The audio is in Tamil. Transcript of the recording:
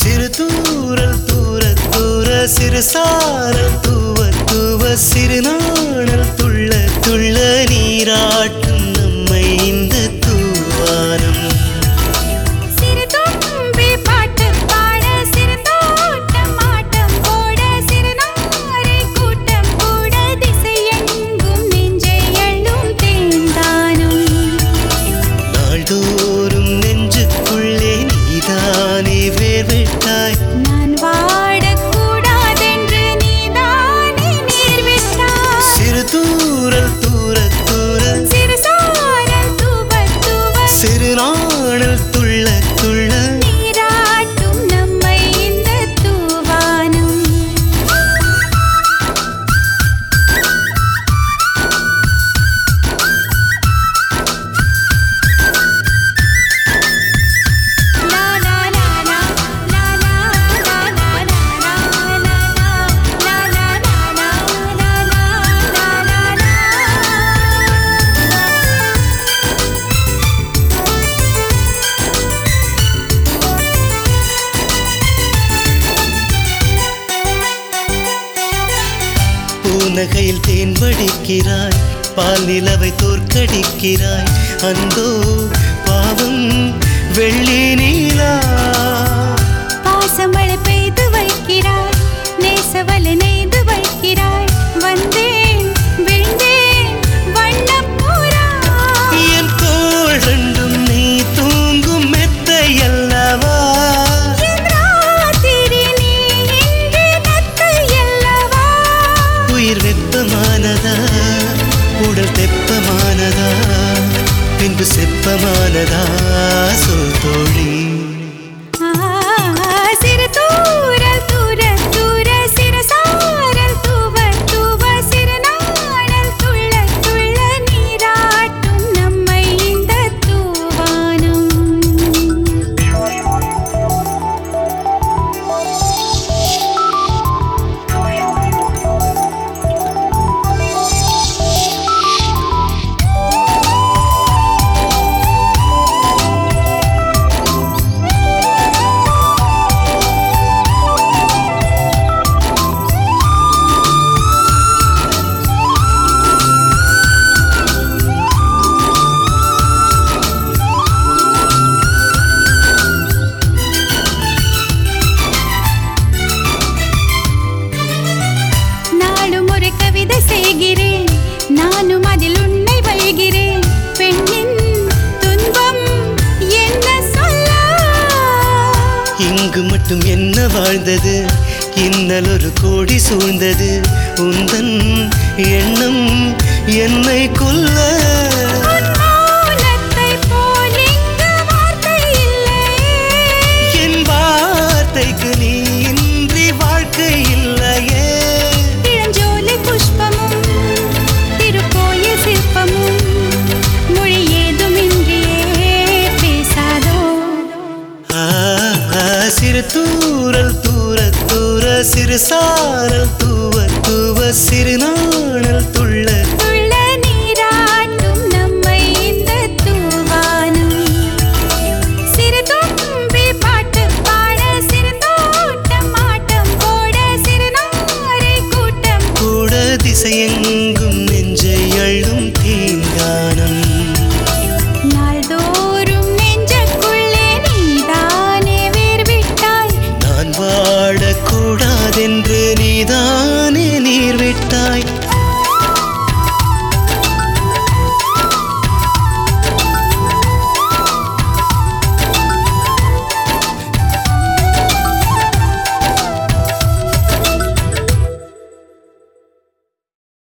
சிறு தூரல் தூர தூர சிறு சாரல் தூவ தூவ சிறு நாணல் துள்ள துள்ள நீராட்டும் நம்மை இந்த தூவானம் சிறு தும்பி பாட்டு பாட சிறு தோட்டம் ஆட்டம் போட சிறு நாரை கூட்டம் கூட திசையெங்கும் நெஞ்சை அள்ளும் தேந்தானும் நாள்தோறும் நெஞ்சுக்குள்ளே நீதானே வேர்விட்டாய் நான் வாடக்கூடாதென்று நீதானே நேர்விட்டாய் சிறு தூரல் தூர தூர சிறு சாரல் தூவ தூவ சிறு நாணல் துள்ள துள்ள நீராட்டும் நம்மை இந்த தூவானம் லா லா லா லா லா லா லா லா லா லா லா லா லா லா லா லா லா பூநகையில் தேன் வடிக்கிறாய் பால் நிலவை தோற்கடிக்கிறாய் அந்தோ பாவம் வெள்ளி நீலா பாசமழை பெய்து வைக்கிறாய் நேசவலை நெய்து வைக்கிறாய் வந்தேன் விழுந்தேன் வண்ணப்பூரா என் தோள் ரெண்டும் நீ தூங்கும் மெத்தை அல்லவா என் ராத்திரி நீ இன்று நத்தை அல்லவா உயிர் வெப்பமானதா உடல் தெப்பமானதா பின்பு செப்பமானதா சொல் தோழி ஆ, சிறு தூரல் தூர தூர சிறு சாரல் தூவ தூவ சிறு நாணல் துள்ள துள்ள நீராட்டும் நம்மை இந்த தூவானம் நாளும் ஒரு கவிதை செய்கிறேன் நானும் அதில் உன்னை வழிகிறேன் பெண்ணின் துன்பம் என்ன சொல்ல இங்கு மட்டும் என்ன வாழ்ந்தது இன்னல் ஒரு கோடி சூழ்ந்தது உந்தன் எண்ணம் என்னை கொல்ல உன் மௌனத்தை போல் இங்கு வார்த்தை இல்லையே. என் வார்த்தைக்கு நீ இன்றி வாழ்க்கை இல்லையே இளஞ்சோலை புஷ்பமும் திருக்கோயில் சிற்பமும் மொழி ஏதுமின்றியே பேசாதோ ஆ, ஆ, சிறு தூரல் தூர தூர சிறு சாரல் தூவ தூவ சிறு நாண